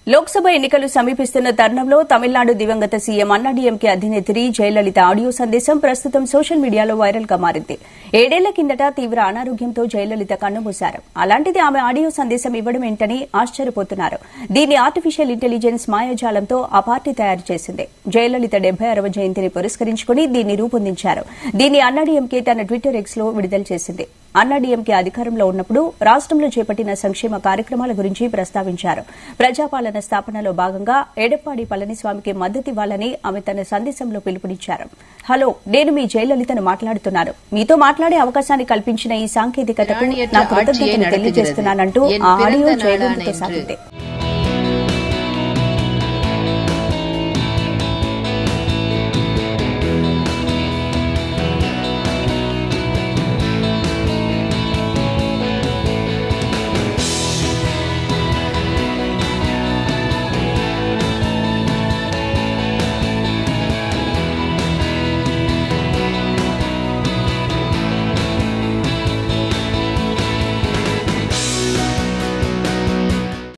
లోక్సభ ఎన్నికలు సమీపిస్తున్న తరుణంలో తమిళనాడు దివంగత సీఎం అన్నాడీఎంకే అధినేత్రి జయలలిత ఆడియో సందేశం ప్రస్తుతం సోషల్ మీడియాలో వైరల్ గా మారింది ఏడేళ్ల కిందట తీవ్ర అనారోగ్యంతో జయలలిత కన్నుమూశారు అలాంటిది ఆమె ఆడియో సందేశం ఇవ్వడం ఏంటని ఆశ్చర్యపోతున్నారు దీన్ని ఆర్టిఫిషియల్ ఇంటెలిజెన్స్ మాయాజాలంతో ఆ పార్టీ తయారు చేసింది జయలలిత డెబ్బై అరవ జయంతిని పురస్కరించుకుని దీన్ని రూపొందించారు దీన్ని అన్నాడీఎంకే తన ట్విట్టర్ ఎక్స్ లో విడుదల చేసింది అన్నాడీఎంకే అధికారంలో ఉన్నప్పుడు రాష్ట్రంలో చేపట్టిన సంక్షేమ కార్యక్రమాల గురించి ప్రస్తావించారు ప్రజాపాలన స్థాపనలో భాగంగా ఎడప్పాడి పళనిస్వామికి మద్దతివ్వాలని ఆమె తన సందేశంలో పిలుపునిచ్చారు హలో నేను మీ జయలలితను మాట్లాడుతున్నాను మీతో మాట్లాడే అవకాశాన్ని కల్పించిన ఈ సాంకేతికతకు ராணியற்ற నా ஆட்சியை కృతజ్ఞతలు நடத்துகிறது తెలియజేస్తున్నానంటూ என் ఆ ఆడియో பிறந்த జయలలితతో நாளான సాగింది இன்று